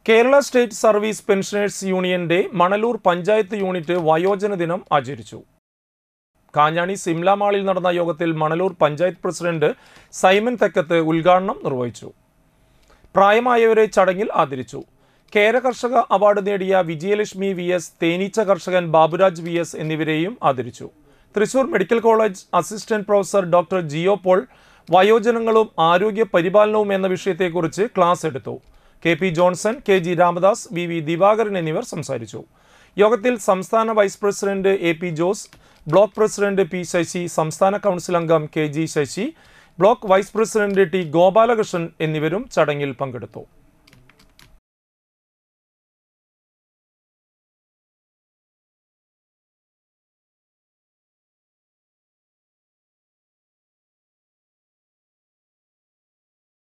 Kerala state service pensioners യൂണിയന്റെ Manalur panchayat unit വയോജന ദിനം ആചരിച്ചു കാഞ്ഞാണി സിംല മാളിൽ നടന്ന യോഗത്തിൽ മണലൂർ പഞ്ചായത്ത് പ്രസിഡന്റ് സൈമൻ തെക്കത്ത് ഉദ്ഘാടനം നിർവഹിച്ചു പ്രായമായവരെ ചടങ്ങിൽ ആദരിച്ചു കേര കർഷക അവാർഡ് നേടിയ വിജയലക്ഷ്മി വി എസ് തേനീച്ച കർഷകൻ ബാബുരാജ് വി എസ് എന്നിവരെയും ആദരിച്ചു Thrissur medical college assistant professor doctor Jio Paul വയോജനങ്ങളും ആരോഗ്യ പരിപാലനവും എന്ന വിഷയത്തെക്കുറിച്ച് ക്ലാസ് എടുത്തു K P Johnson K G Ramadas V V Divakaran എന്നിവർ സംസാരിച്ചു യോഗത്തിൽ സംസ്ഥാന vice president A P Jose block president P Sasi സംസ്ഥാന കൗൺസിൽ അംഗം K G Sasi block vice president T Gopalakrishnan എന്നിവരും ചടങ്ങിൽ പങ്കെടുത്തു